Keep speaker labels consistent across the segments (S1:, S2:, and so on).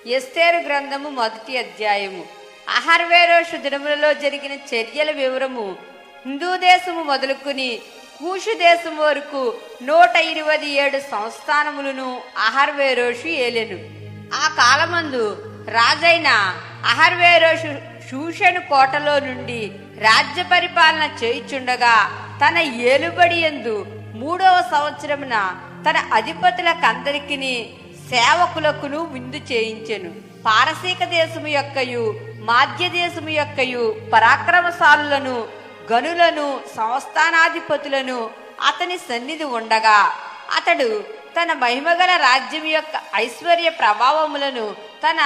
S1: ఎస్తేరు గ్రంథము మొదటి అధ్యాయము అహర్వేరోషు దినములలో జరిగిన చర్యల వివరము హిందూ దేశము మొదలుకుని కూషు దేశం వరకు నూట ఇరవై ఏడు సంస్థానములను అహర్వేరోషు ఏలెను ఆ కాలమందు రాజైన అహర్వేరోషు శూషణు కోటలో నుండి రాజ్య పరిపాలన చేయుచుండగా తన ఏలుబడి ఎందు మూడవ సంవత్సరమున తన అధిపతులకందరికిని సేవకులకును విందు చేయించెను పారసీక దేశము యొక్కయు మాధ్య దేశము యొక్కయు పరాక్రమశాలులను గనులను సంస్థానాధిపతులను అతని సన్నిధి ఉండగా అతడు తన మహిమగల రాజ్యం యొక్క ఐశ్వర్య ప్రభావములను తన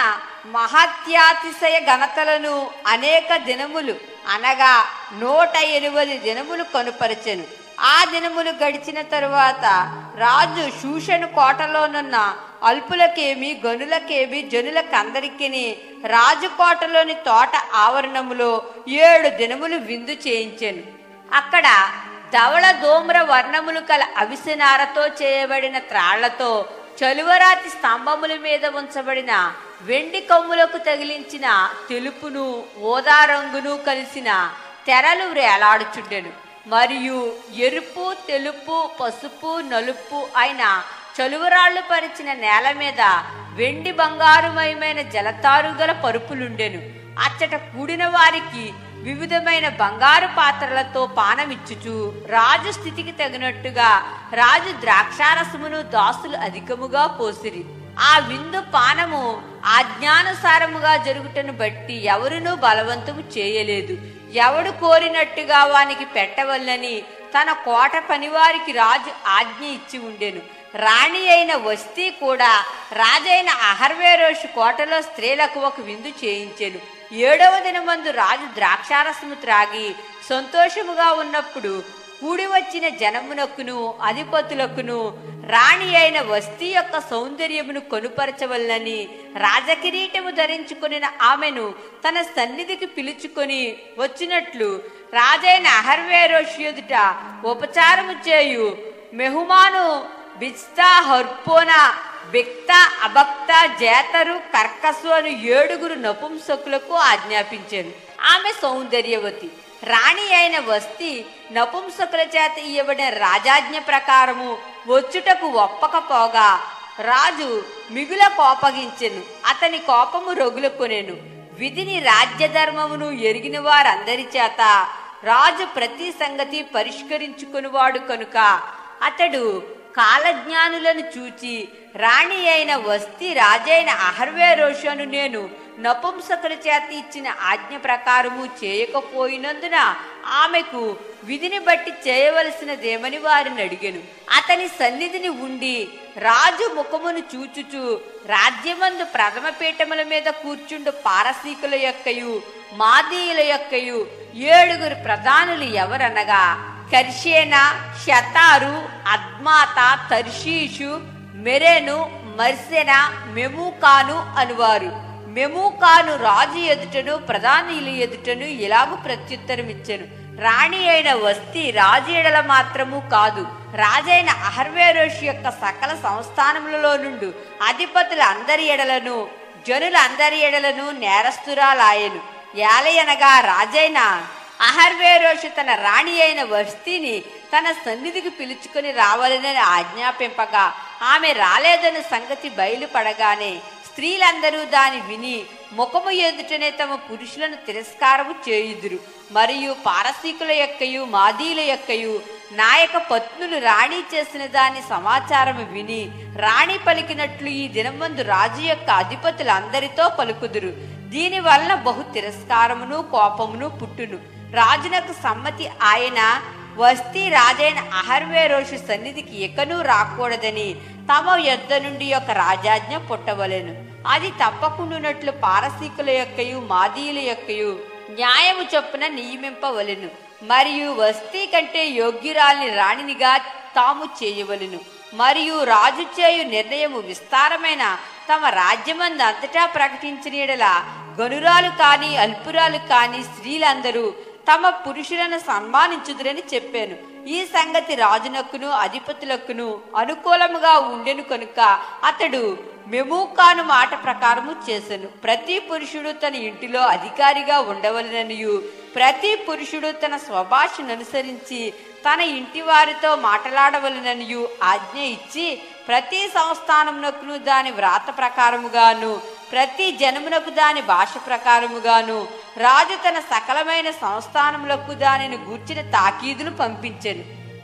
S1: మహత్యాతిశయ ఘనతలను అనేక దినములు అనగా నూట ఎనిమిది దినములు కనుపరచెను ఆ దినములు గడిచిన తరువాత రాజు శూషను కోటలోనున్న అల్పులకేమి గనులకేమి జనులకందరికీ రాజు కోటలోని తోట ఆవరణములో ఏడు దినములు విందు చేయించెను అక్కడ ధవళ దోమ్ర వర్ణములు కల అవిసెనారతో చేయబడిన త్రాళ్లతో చలువరాతి స్తంభముల మీద ఉంచబడిన వెండి కొమ్ములకు తగిలించిన తెలుపును ఓదా రంగును కలిసిన తెరలు వేలాడుచుండెను మరియు ఎరుపు తెలుపు పసుపు నలుపు అయిన చలువరాళ్లు పరిచిన నేల మీద వెండి బంగారుమయమైన జలతారుగల పరుపులుండెను అచ్చట కూడిన వారికి వివిధమైన బంగారు పాత్రలతో పానమిచ్చుచు రాజు స్థితికి తగినట్టుగా రాజు ద్రాక్షారసమును దాసులు అధికముగా పోసిరి ఆ విందు పానము ఆజ్ఞానుసారముగా జరుగుటను బట్టి ఎవరునూ బలవంతము చేయలేదు ఎవడు కోరినట్టుగా వానికి పెట్టవల్లని తన కోట పనివారికి రాజు ఆజ్ఞ ఇచ్చి ఉండెను రాణి అయిన వస్తీ కూడా రాజైన అహర్వేరోషు కోటలో స్త్రీలకు ఒక విందు చేయించెను ఏడవ దినమందు రాజు ద్రాక్షారసము త్రాగి సంతోషముగా ఉన్నప్పుడు కూడి వచ్చిన జనమునకును అధిపతులకును రాణి అయిన వస్తీ యొక్క సౌందర్యమును కొనుపరచవలనని రాజకిరీటము ధరించుకొనిన ఆమెను తన సన్నిధికి పిలుచుకొని వచ్చినట్లు రాజైన అహర్వేరోషు ఎదుట ఉపచారము చేయు మెహుమాను బిస్తా హర్పోనా బిక్త అభక్త జేతరు కర్కసు అని ఏడుగురు నపుంసకులకు ఆజ్ఞాపించాను ఆమె సౌందర్యవతి రాణి అయిన వస్తి నపుంసకుల చేత ఇవ్వబడిన రాజాజ్ఞ ప్రకారము వచ్చుటకు ఒప్పకపోగా రాజు మిగుల కోపగించెను అతని కోపము రగులుకొనెను విధిని రాజ్యధర్మమును ఎరిగిన వారందరి చేత రాజు ప్రతి సంగతి పరిష్కరించుకునివాడు కనుక అతడు కాలజ్ఞానులను చూచి రాణి అయిన వస్తి రాజైన అహర్వేరోషను నేను నపుంసకుల చేత ఇచ్చిన ఆజ్ఞ ప్రకారము చేయకపోయినందున ఆమెకు విధిని బట్టి చేయవలసినదేమని వారిని అడిగెను అతని సన్నిధిని ఉండి రాజు ముఖమును చూచుచు రాజ్యమందు ప్రథమ పీఠముల మీద కూర్చుండు పారసీకుల యొక్కయు మాదీయుల యొక్కయు ఏడుగురు ప్రధానులు ఎవరనగా కర్షేన శతారు అద్మాత తర్షీషు మెరెను మర్సెన మెమూకాను అనువారు మెమూకాను రాజు ఎదుటను ప్రధానియులు ఎదుటను ఇలాగు ప్రత్యుత్తరం ఇచ్చెను రాణి అయిన వస్తి రాజు ఎడల మాత్రము కాదు రాజైన అహర్వేరోషి యొక్క సకల సంస్థానములలో నుండు అధిపతుల అందరి ఎడలను జనుల అందరి ఎడలను నేరస్తురాలాయను ఏలయనగా రాజైన అహర్వేరోషు తన రాణి అయిన వస్తిని తన సన్నిధికి పిలుచుకొని రావాలని ఆజ్ఞాపింపగా ఆమె రాలేదన్న సంగతి బయలుపడగానే స్త్రీలందరూ దాని విని ముఖము ఎదుటనే తమ పురుషులను తిరస్కారము చేయుదురు మరియు పారసీకుల యొక్కయు మాదీల యొక్కయు నాయక పత్నులు రాణి చేసిన దాని సమాచారము విని రాణి పలికినట్లు ఈ దినమందు రాజు యొక్క అధిపతులు అందరితో పలుకుదురు దీని వలన బహు తిరస్కారమును కోపమును పుట్టును రాజునకు సమ్మతి ఆయన వస్తీ రాజైన అహర్వేరోషు సన్నిధికి ఎకనూ రాకూడదని తమ యొద్ద నుండి ఒక రాజాజ్ఞ పుట్టవలెను అది తప్పకుండునట్లు పారసీకుల యొక్కయు మాదీయుల యొక్కయు న్యాయము చొప్పున నియమింపవలెను మరియు వస్తీ కంటే యోగ్యురాల్ని రాణినిగా తాము చేయవలెను మరియు రాజు చేయు నిర్ణయము విస్తారమైన తమ రాజ్యమందు అంతటా ప్రకటించిన యెడల గనురాలు కాని అల్పురాలు కాని స్త్రీలందరూ తమ పురుషులను సన్మానించుదురని చెప్పాను ఈ సంగతి రాజునకును అధిపతులకును అనుకూలముగా ఉండెను కనుక అతడు మెమూకాను మాట ప్రకారము చేసెను ప్రతి పురుషుడు తన ఇంటిలో అధికారిగా ఉండవలననియు ప్రతి పురుషుడు తన స్వభాషను అనుసరించి తన ఇంటి వారితో మాట్లాడవలననియు ఆజ్ఞ ఇచ్చి ప్రతి సంస్థానమునకును దాని వ్రాత ప్రకారముగాను ప్రతి జనమునకు దాని భాష ప్రకారముగాను రాజు తన సకలమైన సంస్థానములకు దానిని గూర్చిన తాకీదులు పంపించెను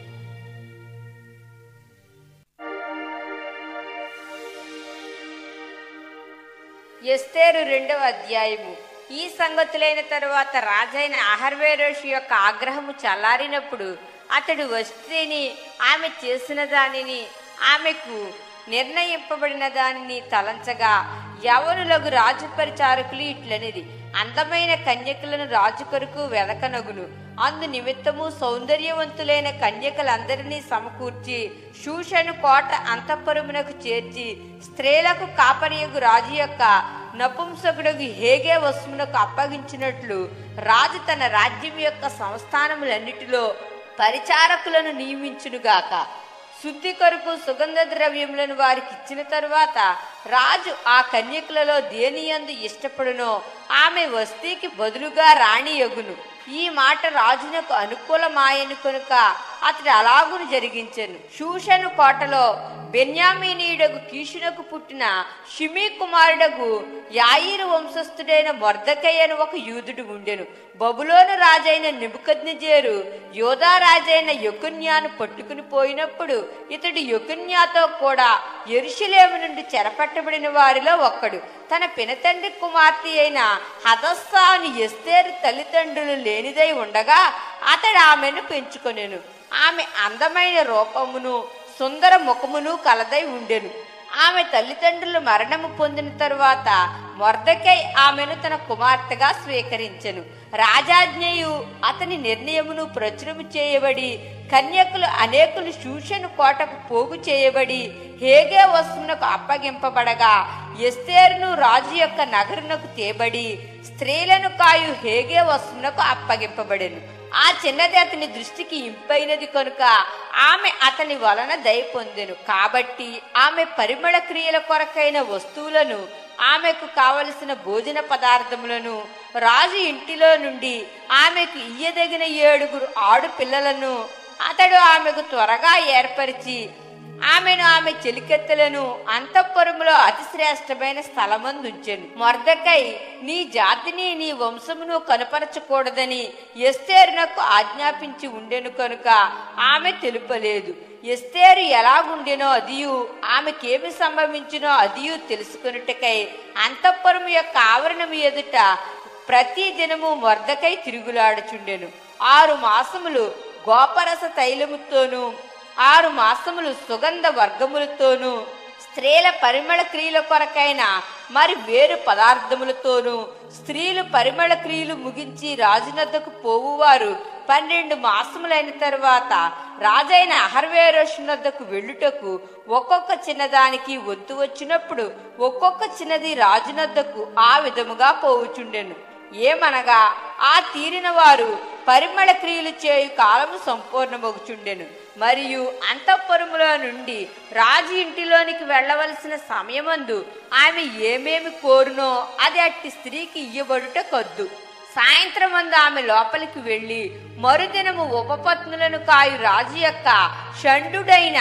S1: ఎస్తేరు రెండవ అధ్యాయము ఈ సంగతులైన తరువాత రాజైన అహర్వేరోషి యొక్క ఆగ్రహము చల్లారినప్పుడు అతడు వస్తేని ఆమె చేసిన దానిని ఆమెకు నిర్ణయింపబడిన దానిని తలంచగా యవనులకు రాజు పరిచారకులు ఇట్లనిది అందమైన కన్యకులను రాజు కొరకు వెదకనగును అందు నిమిత్తము సౌందర్యవంతులైన కన్యకలందరినీ సమకూర్చి శూషను కోట అంతఃపురమునకు చేర్చి స్త్రీలకు కాపరియగు రాజు యొక్క నపుంసకుడుగు హేగే వస్తువునకు అప్పగించినట్లు రాజు తన రాజ్యం యొక్క సంస్థానములన్నిటిలో పరిచారకులను నియమించునుగాక శుద్ధి కొరకు సుగంధ ద్రవ్యములను వారికి ఇచ్చిన తరువాత రాజు ఆ కన్యకులలో దేనియందు ఇష్టపడునో ఆమె వస్తీకి బదులుగా రాణి యగును ఈ మాట రాజునకు అనుకూలమాయను కనుక అతడు అలాగును జరిగించెను శూషను కోటలో బెన్యామీనీయుడగు కీషునకు పుట్టిన షిమీ కుమారుడగు యాయిరు వంశస్థుడైన మొర్దకయ్యను ఒక యూదుడు ఉండెను బబులోను రాజైన నిబుకద్నిజేరు యోధా రాజైన యొకున్యాను పట్టుకుని పోయినప్పుడు ఇతడు యొకున్యాతో కూడా ఎరుషులేము నుండి చెరపట్టబడిన వారిలో ఒక్కడు తన పినతండ్రి కుమార్తె అయిన హదస్సాను ఎస్తేరు తల్లిదండ్రులు లేనిదై ఉండగా అతడు ఆమెను పెంచుకొనెను ఆమె అందమైన రూపమును సుందర ముఖమును కలదై ఉండెను ఆమె తల్లిదండ్రులు మరణము పొందిన తరువాత మొర్దకై ఆమెను తన కుమార్తెగా స్వీకరించెను రాజాజ్ఞయు అతని నిర్ణయమును ప్రచురము చేయబడి కన్యకులు అనేకులు శూషను కోటకు పోగు చేయబడి హేగే వస్తువునకు అప్పగింపబడగా ఎస్తేరును రాజు యొక్క నగరునకు తేబడి స్త్రీలను కాయు హేగే వస్తువునకు అప్పగింపబడెను ఆ చిన్నది అతని దృష్టికి ఇంపైనది కనుక ఆమె అతని వలన దయ పొందెను కాబట్టి ఆమె పరిమళ క్రియల కొరకైన వస్తువులను ఆమెకు కావలసిన భోజన పదార్థములను రాజు ఇంటిలో నుండి ఆమెకు ఇయ్యదగిన ఏడుగురు ఆడు పిల్లలను అతడు ఆమెకు త్వరగా ఏర్పరిచి ఆమెను ఆమె చెలికెత్తలను అంతఃపురములో అతి శ్రేష్టమైన స్థలమందుంచెను మొర్దకై నీ జాతిని నీ వంశమును కనపరచకూడదని ఎస్తేరునకు ఆజ్ఞాపించి ఉండెను కనుక ఆమె తెలుపలేదు ఎస్తేరు ఎలాగుండెనో అదియు ఆమెకేమి సంభవించినో అదియు తెలుసుకొనుటకై అంతఃపురం యొక్క ఆవరణము ఎదుట ప్రతి దినము మొర్దకై తిరుగులాడుచుండెను ఆరు మాసములు గోపరస తైలముతోనూ ఆరు మాసములు సుగంధ వర్గములతోనూ స్త్రీల పరిమళ క్రియల కొరకైన మరి వేరు పదార్థములతోనూ స్త్రీలు పరిమళ క్రియలు ముగించి రాజునద్దకు పోవువారు పన్నెండు మాసములైన తరువాత రాజైన అహర్వేరోషునద్దకు వెళ్ళుటకు ఒక్కొక్క చిన్నదానికి వంతు వచ్చినప్పుడు ఒక్కొక్క చిన్నది రాజునద్దకు ఆ విధముగా పోవుచుండెను ఏమనగా ఆ తీరిన వారు పరిమళ క్రియలు చేయు కాలము సంపూర్ణమగుచుండెను మరియు అంతఃపురములో నుండి రాజు ఇంటిలోనికి వెళ్ళవలసిన సమయమందు ఆమె ఏమేమి కోరునో అది అట్టి స్త్రీకి ఇయ్యబడుట కొద్దు సాయంత్రం అందు ఆమె లోపలికి వెళ్లి మరుదినము ఉపపత్నులను కాయు రాజు యొక్క షండుడైన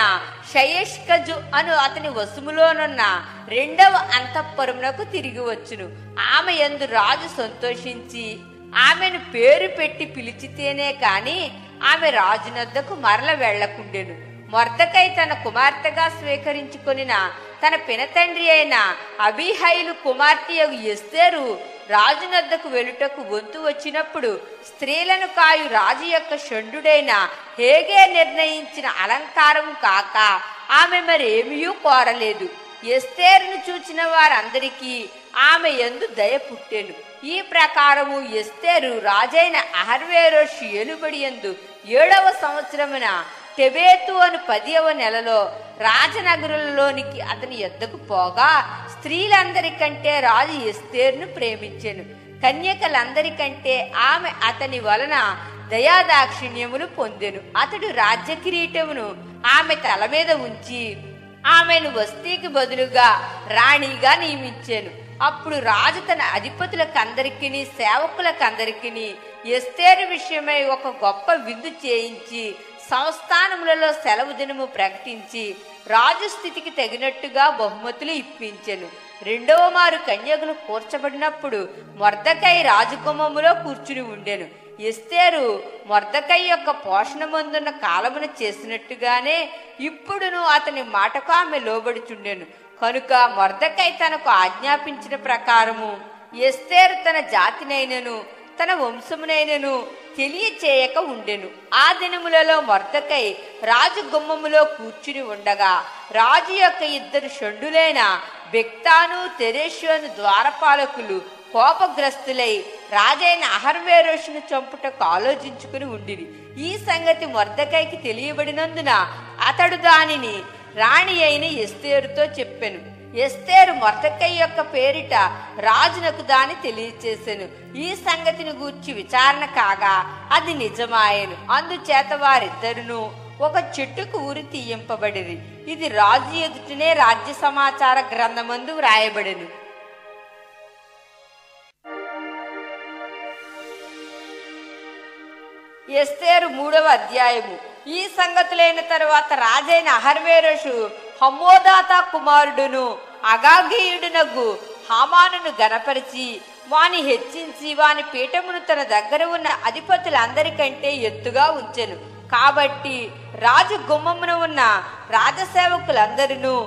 S1: షయష్కజు అను అతని వసుములోనున్న రెండవ అంతఃపురమునకు తిరిగి వచ్చును ఆమె యందు రాజు సంతోషించి ఆమెను పేరు పెట్టి పిలిచితేనే కాని ఆమె రాజునద్దకు మరల వెళ్లకుండెను మొర్దకై తన కుమార్తెగా స్వీకరించుకొనిన తన పినతండ్రి అయిన అబీహైలు కుమార్తె ఎస్తేరు రాజునద్దకు వెలుటకు వంతు వచ్చినప్పుడు స్త్రీలను కాయు రాజు యొక్క షండుడైన హేగే నిర్ణయించిన అలంకారం కాక ఆమె మరేమియూ కోరలేదు ఎస్తేరును చూచిన వారందరికీ ఆమె ఎందు దయ పుట్టెను ఈ ప్రకారము ఎస్తేరు రాజైన అహర్వేరోషి ఏలుబడి ఎందు ఏడవ సంవత్సరమున టెబేతు అను పదియవ నెలలో రాజనగరులలోనికి అతని యొద్దకు పోగా స్త్రీలందరికంటే రాజు ఎస్తేరును ప్రేమించెను కన్యకలందరికంటే ఆమె అతని వలన దయాదాక్షిణ్యములు పొందెను అతడు రాజ్య కిరీటమును ఆమె తల మీద ఉంచి ఆమెను వస్తీకి బదులుగా రాణిగా నియమించాను అప్పుడు రాజు తన అధిపతులకందరికీ సేవకులకందరికీ ఎస్తేరు విషయమై ఒక గొప్ప విందు చేయించి సంస్థానములలో సెలవు దినము ప్రకటించి రాజు స్థితికి తగినట్టుగా బహుమతులు ఇప్పించెను రెండవ మారు కన్యకులు కూర్చబడినప్పుడు మొర్దకై రాజకుమములో కూర్చుని ఉండెను ఎస్తేరు మొర్దకై యొక్క పోషణ మందున్న కాలమున చేసినట్టుగానే ఇప్పుడును అతని మాటకు ఆమె లోబడుచుండెను కనుక మొర్దకై తనకు ఆజ్ఞాపించిన ప్రకారము ఎస్తేరు తన జాతినైనను తన వంశమునైనను తెలియచేయక ఉండెను ఆ దినములలో మొర్దకై రాజు గుమ్మములో కూర్చుని ఉండగా రాజు యొక్క ఇద్దరు షండులైన బెక్తాను తెరేషును ద్వారపాలకులు కోపగ్రస్తులై రాజైన అహర్వేరోషును చంపుటకు ఆలోచించుకుని ఉండిరి ఈ సంగతి మొర్దకైకి తెలియబడినందున అతడు దానిని రాణి అయిన ఎస్తేరుతో చెప్పెను ఎస్తేరు మొర్దకై యొక్క పేరిట రాజునకు దాని తెలియచేసెను ఈ సంగతిని గూర్చి విచారణ కాగా అది నిజమాయెను అందుచేత వారిద్దరును ఒక చెట్టుకు ఉరి తీయింపబడిరి ఇది రాజు ఎదుటనే రాజ్య సమాచార గ్రంథమందు వ్రాయబడెను ఎస్తేరు మూడవ అధ్యాయము ఈ సంగతులైన తరువాత రాజైన అహర్వేరషు హమ్మోదాత కుమారుడును అగాగీయుడునగు హామానును గనపరిచి వాని హెచ్చించి వాని పీఠమును తన దగ్గర ఉన్న అధిపతులందరికంటే ఎత్తుగా ఉంచెను కాబట్టి రాజు గుమ్మమున ఉన్న రాజసేవకులందరూ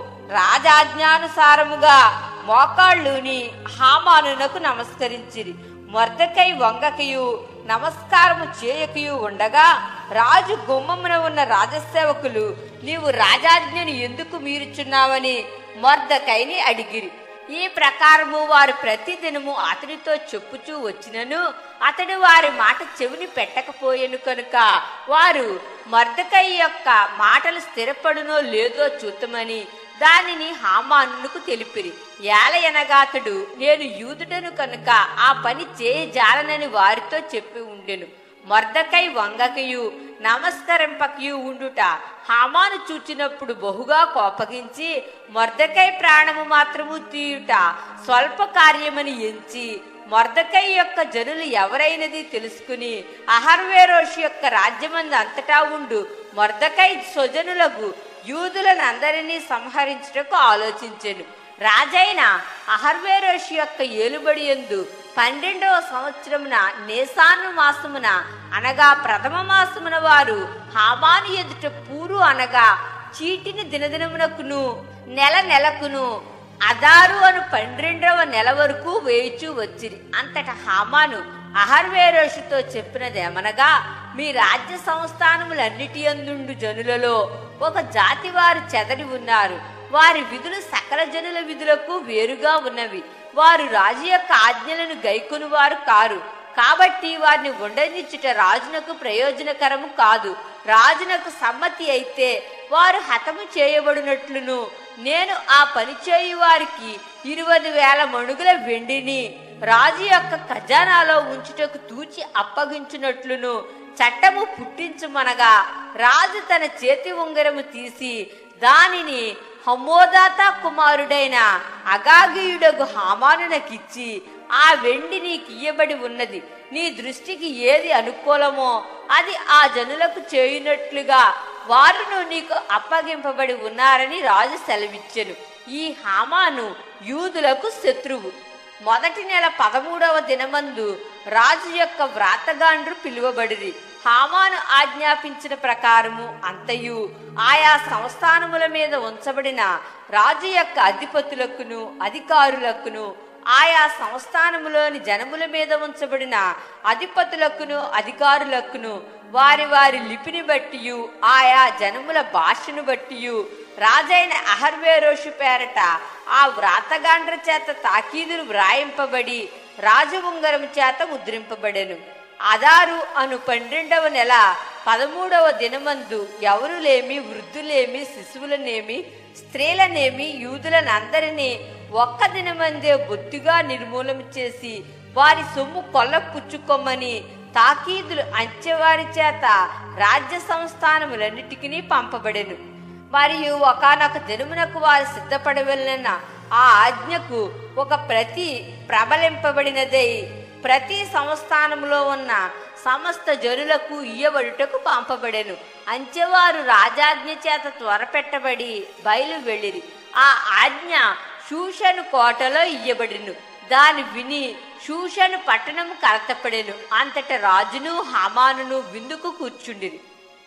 S1: రాజాజ్ఞానుసారముగా మోకాళ్ళుని హామానునకు నమస్కరించిరి మొర్దకై వంగకయు నమస్కారము చేయకయు ఉండగా రాజు గుమ్మమున ఉన్న రాజసేవకులు నీవు రాజాజ్ఞను ఎందుకు మీరుచున్నావని మొర్దకైని అడిగిరి ఈ ప్రకారము వారు ప్రతిదినము అతనితో చెప్పుచూ వచ్చినను అతడు వారి మాట చెవిని పెట్టకపోయెను కనుక వారు మర్దకై యొక్క మాటలు స్థిరపడునో లేదో చూద్దామని దానిని హామానుకు తెలిపిరి ఏలయనగా అతడు నేను యూదుడను కనుక ఆ పని చేయజాలనని వారితో చెప్పి ఉండెను మొర్దకై వంగకయు నమస్కరింపకయు ఉండుట హామాను చూచినప్పుడు బహుగా కోపగించి మొర్దకై ప్రాణము మాత్రము తీయుట స్వల్ప కార్యమని ఎంచి మొర్దకై యొక్క జనులు ఎవరైనది తెలుసుకుని అహర్వేరోషి యొక్క రాజ్యమందు అంతటా ఉండు మొర్దకై స్వజనులకు యూదులను అందరినీ సంహరించుటకు ఆలోచించెను రాజైన అహర్వేరోషి యొక్క ఏలుబడి ఎందు పన్నెండవ సంవత్సరమున నేసాను మాసమున అనగా ప్రథమ మాసమున వారు హామాను ఎదుట పూరు అనగా చీటిని దినదినమునకును నెల నెలకును అదారు అను పన్నెండవ నెల వరకు వేయిచూ వచ్చిరి అంతట హామాను అహర్వేరోషుతో చెప్పినదేమనగా మీ రాజ్య సంస్థానములన్నిటి అందుండు జనులలో ఒక జాతి వారు చెదరి ఉన్నారు వారి విధులు సకల జనుల విధులకు వేరుగా ఉన్నవి వారు రాజు యొక్క ఆజ్ఞలను గైకొను వారు కారు కాబట్టి వారిని ఉండనిచ్చుట రాజునకు ప్రయోజనకరము కాదు రాజునకు సమ్మతి అయితే వారు హతము చేయబడినట్లును నేను ఆ పని చేయు వారికి ఇరవై వేల మణుగుల వెండిని రాజు యొక్క ఖజానాలో ఉంచుటకు తూచి అప్పగించున్నట్లును చట్టము పుట్టించుమనగా రాజు తన చేతి ఉంగరము తీసి దానిని హమోదాత కుమారుడైన అగాగియుడగు హామానునకిచ్చి ఆ వెండి నీకు ఇయ్యబడి ఉన్నది నీ దృష్టికి ఏది అనుకూలమో అది ఆ జనులకు చేయునట్లుగా వారును నీకు అప్పగింపబడి ఉన్నారని రాజు సెలవిచ్చెను ఈ హామాను యూదులకు శత్రువు మొదటి నెల పదమూడవ దినమందు రాజు యొక్క వ్రాతగాండ్రు పిలువబడిరి హామాను ఆజ్ఞాపించిన ప్రకారము అంతయు ఆయా సంస్థానముల మీద ఉంచబడిన రాజు యొక్క అధిపతులకును అధికారులకును ఆయా సంస్థానములోని జనముల మీద ఉంచబడిన అధిపతులకును అధికారులకును వారి వారి లిపిని బట్టియు ఆయా జనముల భాషను బట్టియు రాజైన అహర్వేరోషు పేరట ఆ వ్రాతగాండ్ర చేత తాకీదులు వ్రాయింపబడి రాజవుంగరం చేత ముద్రింపబడెను అదారు అను పన్నెండవ నెల పదమూడవ దినమందు ఎవరులేమి వృద్ధులేమి శిశువులనేమి స్త్రీలనేమి యూదులనందరినీ ఒక్క దినమందే బొత్తిగా నిర్మూలన చేసి వారి సొమ్ము కొల్లపుచ్చుకోమని తాకీదులు అంచెవారి చేత రాజ్య సంస్థానములన్నిటికీ పంపబడెను మరియు ఒకనొక దినమునకు వారు సిద్ధపడి వెళ్ళిన ఆ ఆజ్ఞకు ఒక ప్రతి ప్రబలింపబడినదై ప్రతి సంస్థానములో ఉన్న సమస్త జనులకు ఇయ్యబడుటకు పంపబడెను అంచెవారు రాజాజ్ఞ చేత త్వరపెట్టబడి బయలు వెళ్ళిరి ఆ ఆజ్ఞ శూషను కోటలో ఇయ్యబడిను దాని విని శూషను పట్టణము కలతపడెను అంతట రాజును హామానును విందుకు కూర్చుండిరి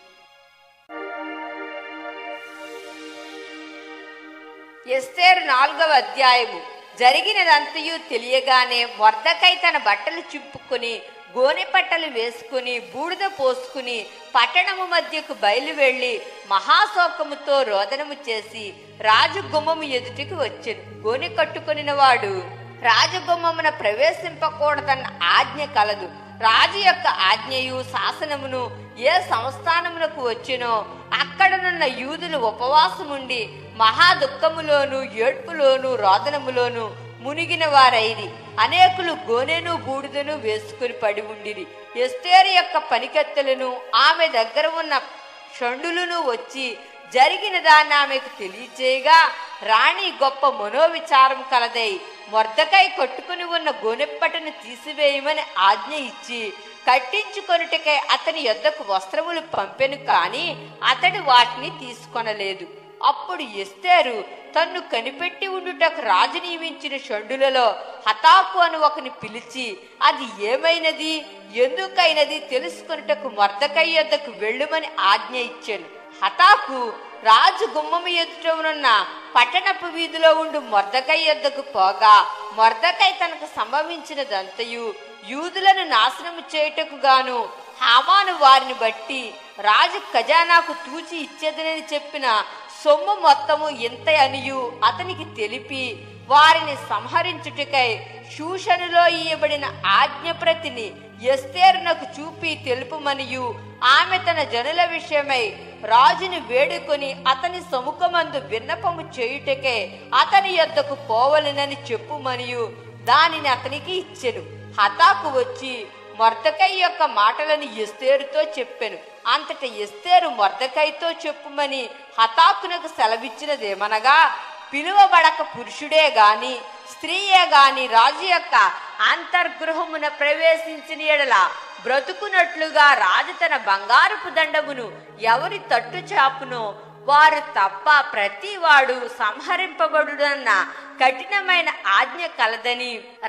S1: ఎస్తేరు నాలుగవ అధ్యాయము జరిగినదంతయు తెలియగానే మొర్దకై తన బట్టలు చింపుకొని గోనె పట్టలు వేసుకుని బూడిద పోసుకుని పట్టణము మధ్యకు బయలు వెళ్లి మహాశోకముతో రోదనము చేసి రాజు గుమ్మము ఎదుటికి వచ్చెను గోనె కట్టుకొనిన వాడు రాజగుమ్మమున ప్రవేశింపకూడదన్న ఆజ్ఞ కలదు రాజు యొక్క ఆజ్ఞయు శాసనమును ఏ సంస్థానమునకు వచ్చినో అక్కడనున్న యూదులు ఉపవాసముండి మహా దుఃఖములోను ఏడ్పులోను రోదనములోను మునిగిన వారైది అనేకులు గోనెను బూడిదను వేసుకుని పడి ఉండిరి ఎస్తేరు యొక్క పనికత్తెలను ఆమె దగ్గర ఉన్న షండులను వచ్చి జరిగిన దాన్ని ఆమెకు తెలియచేయగా రాణి గొప్ప మనోవిచారం కలదై మొర్దకై కొట్టుకుని ఉన్న గోనెప్పటను తీసివేయమని ఆజ్ఞ ఇచ్చి కట్టించుకొనుటకై అతని యొద్దకు వస్త్రములు పంపెను కాని అతడు వాటిని తీసుకొనలేదు అప్పుడు ఎస్తేరు తన్ను కనిపెట్టి ఉండుటకు రాజు నియమించిన షండులలో హతాకు అని ఒకని పిలిచి అది ఏమైనది ఎందుకైనది తెలుసుకొనుటకు మొర్దకై యొద్దకు వెళ్ళుమని ఆజ్ఞ ఇచ్చాను హతాకు రాజు గుమ్మము ఎదుట ఉన్న పట్టణపు వీధిలో ఉండు మొర్దకై యొద్దకు పోగా మొర్దకై తనకు సంభవించినదంతయు యూదులను నాశనము చేయుటకు గాను హామాను వారిని బట్టి రాజు ఖజానాకు తూచి ఇచ్చేదనని చెప్పిన సొమ్ము మొత్తము ఇంత అనియు అతనికి తెలిపి వారిని సంహరించుటకై శూషణులో ఇయ్యబడిన ఆజ్ఞప్రతిని ఎస్తేరునకు చూపి తెలుపుమనియు ఆమె తన జనుల విషయమై రాజుని వేడుకొని అతని సముఖమందు విన్నపము చేయుటకే అతని యొద్దకు పోవలెనని చెప్పుమనియు దానిని అతనికి ఇచ్చెను హతాకు వచ్చి మొర్దకై యొక్క మాటలను ఎస్తేరుతో చెప్పెను అంతట ఎస్తేరు మొర్దకైతో చెప్పుమని హతాకునకు సెలవిచ్చినదేమనగా పిలువబడక పురుషుడే గాని స్త్రీయే గాని రాజు యొక్క అంతర్గృహమున ప్రవేశించిన ఎడల బ్రతుకున్నట్లుగా రాజు తన బంగారపు దండమును ఎవరి తట్టు చాపునో వారు తప్ప ప్రతివాడు సంహరింపబడుడన్న కఠినమైన ఆజ్ఞ కలదని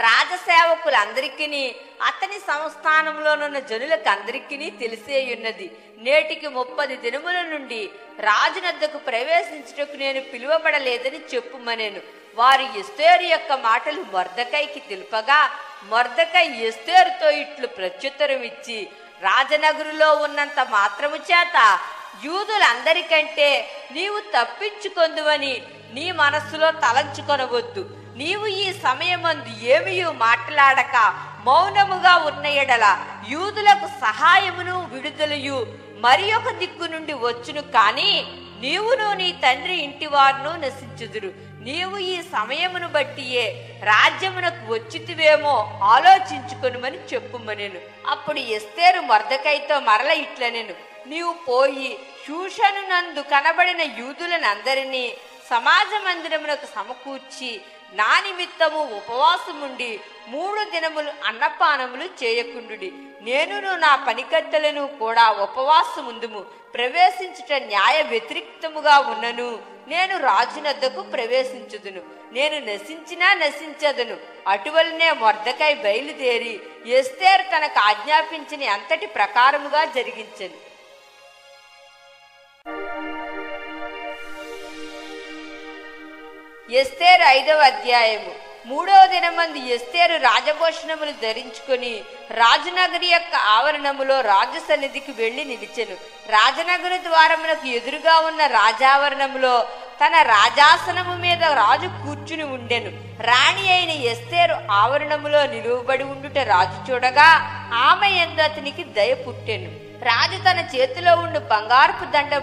S1: రాజసేవకులందరికీ అతని సంస్థానంలోనున్న జనులకందరికీ తెలిసేయున్నది నేటికి ముప్పది దినముల నుండి రాజునద్దకు ప్రవేశించుటకు నేను పిలువబడలేదని చెప్పుమనేను వారు ఎస్తేరు యొక్క మాటలు మొర్దకైకి తెలుపగా మొర్దకై ఎస్తేరుతో ఇట్లు ప్రత్యుత్తరం ఇచ్చి రాజనగరులో ఉన్నంత మాత్రము చేత యూదులందరికంటే నీవు తప్పించుకొందువని నీ మనస్సులో తలంచుకొనవద్దు నీవు ఈ సమయమందు ఏమియూ మాట్లాడక మౌనముగా ఉన్న ఎడల యూదులకు సహాయమును విడుదలయు మరి ఒక దిక్కు నుండి వచ్చును కాని నీవును నీ తండ్రి ఇంటి వారును నశించుదురు నీవు ఈ సమయమును బట్టియే రాజ్యమునకు వచ్చితివేమో ఆలోచించుకొనుమని చెప్పుమనెను అప్పుడు ఎస్తేరు మర్దకైతో మరల ఇట్లనెను నీవు పోయి శూషను నందు కనబడిన యూదులనందరినీ సమాజ మందిరమునకు సమకూర్చి నా నిమిత్తము ఉపవాసముండి మూడు దినములు అన్నపానములు చేయకుండుడి నేనును నా పనికత్తెలను కూడా ఉపవాసముందుము ప్రవేశించుట న్యాయ వ్యతిరిక్తముగా ఉన్నను నేను రాజునద్దకు ప్రవేశించుదును నేను నశించినా నశించదును అటువలనే మొర్దకై బయలుదేరి ఎస్తేరు తనకు ఆజ్ఞాపించిన అంతటి ప్రకారముగా జరిగించను ఎస్తేరు ఐదవ అధ్యాయము మూడవ దినమంది ఎస్తేరు రాజభూషణములు ధరించుకొని రాజనగరి యొక్క ఆవరణములో రాజు సన్నిధికి వెళ్లి నిలిచెను రాజనగరి ద్వారమునకు ఎదురుగా ఉన్న రాజావరణములో తన రాజాసనము మీద రాజు కూర్చుని ఉండెను రాణి అయిన ఎస్తేరు ఆవరణములో నిలువబడి ఉండుట రాజు చూడగా ఆమె ఎందు అతనికి దయ పుట్టెను రాజు తన చేతిలో ఉండు బంగారపు దండమును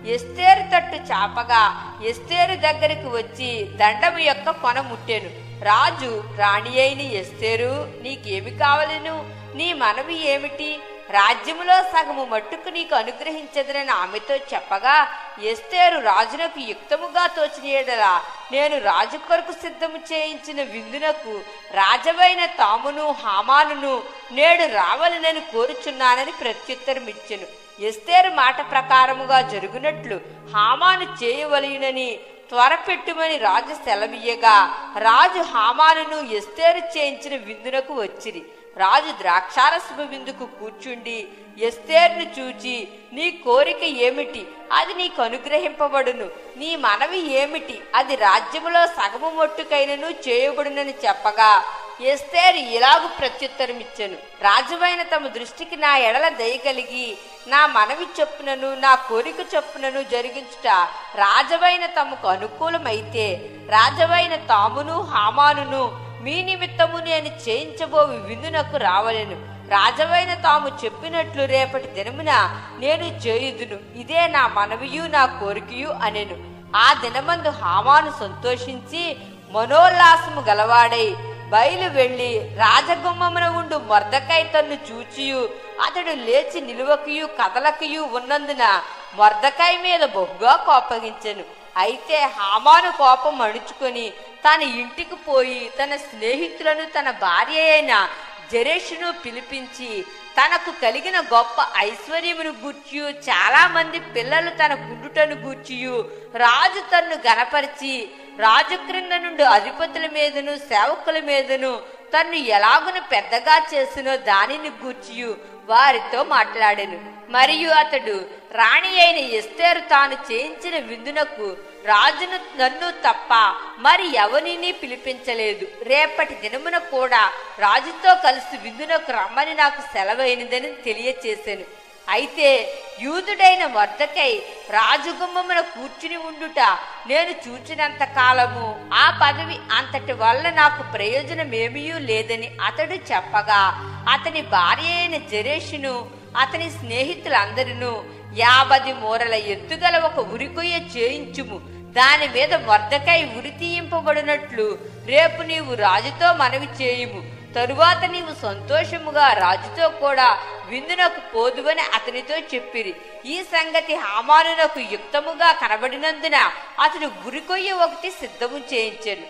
S1: ఎస్తేరు తట్టు చాపగా ఎస్తేరు దగ్గరికి వచ్చి దండము యొక్క కొన ముట్టెను రాజు రాణి అయిన ఎస్తేరు నీకేమి కావలను నీ మనవి ఏమిటి రాజ్యములో సగము మట్టుకు నీకు అనుగ్రహించదనని ఆమెతో చెప్పగా ఎస్తేరు రాజునకు యుక్తముగా తోచిన ఎడల నేను రాజు కొరకు సిద్ధము చేయించిన విందునకు రాజవైన తామును హామానును నేడు రావాలనని కోరుచున్నానని ప్రత్యుత్తరం ఇచ్చెను ఎస్తేరు మాట ప్రకారముగా జరుగునట్లు హామాను చేయవలయునని త్వరపెట్టుమని రాజు సెలవీయగా రాజు హామానును ఎస్తేరు చేయించిన విందునకు వచ్చిరి రాజు ద్రాక్షారసము విందుకు కూర్చుండి ఎస్తేర్ను చూచి నీ కోరిక ఏమిటి అది నీకు అనుగ్రహింపబడును నీ మనవి ఏమిటి అది రాజ్యములో సగము మొట్టుకైనను చేయబడునని చెప్పగా ఎస్తేరు ఇలాగు ప్రత్యుత్తరం ఇచ్చెను రాజువైన తమ దృష్టికి నా ఎడల దయ కలిగి నా మనవి చొప్పునను నా కోరిక చొప్పునను జరిగించుట రాజవైన తమకు అనుకూలమైతే రాజవైన తామును హామానును మీ నిమిత్తము నేను చేయించబోవి విందునకు రావలెను రాజవైన తాము చెప్పినట్లు రేపటి దినమున నేను చేయుదును ఇదే నా మనవియు నా కోరికయు అనెను ఆ దినమందు హామాను సంతోషించి మనోల్లాసము గలవాడై బయలు వెళ్లి రాజగుమ్మమున ఉండు మొర్దకై తన్ను చూచియు అతడు లేచి నిలువకియు కదలకియు ఉన్నందున మొర్దకాయ మీద బొగ్గా కోపగించెను అయితే హామాను కోపం అణుచుకొని తన ఇంటికి పోయి తన స్నేహితులను తన భార్య అయిన జరేషును పిలిపించి తనకు కలిగిన గొప్ప ఐశ్వర్యమును గూర్చియు చాలా మంది పిల్లలు తన గుండుటను గూర్చియు రాజు తన్ను గనపరిచి రాజు క్రింద నుండి అధిపతుల మీదను సేవకుల మీదను తన్ను ఎలాగున పెద్దగా చేసినో దానిని గూర్చియు వారితో మాట్లాడాను మరియు అతడు రాణి అయిన ఎస్తేరు తాను చేయించిన విందునకు రాజును నన్ను తప్ప మరి ఎవరిని పిలిపించలేదు రేపటి దినమున కూడా రాజుతో కలిసి విందునకు రమ్మని నాకు సెలవైనదని తెలియచేశాను అయితే యూదుడైన వర్ధకై రాజగుమ్మమున కూర్చుని ఉండుట నేను చూచినంత కాలము ఆ పదవి అంతటి వల్ల నాకు ప్రయోజనమేమీ లేదని అతడు చెప్పగా అతని భార్య అయిన జరేషును అతని స్నేహితులందరినూ యాభై మూరల ఎత్తుగల ఒక ఉరికొయ్య చేయించుము దాని మీద వర్ధకై ఉరి తీయింపబడినట్లు రేపు నీవు రాజుతో మనవి చేయుము తరువాత నీవు సంతోషముగా రాజుతో కూడా విందునకు పోదువని అతనితో చెప్పిరి ఈ సంగతి హామానునకు యుక్తముగా కనబడినందున అతడు గురికొయ్య ఒకటి సిద్ధము చేయించాను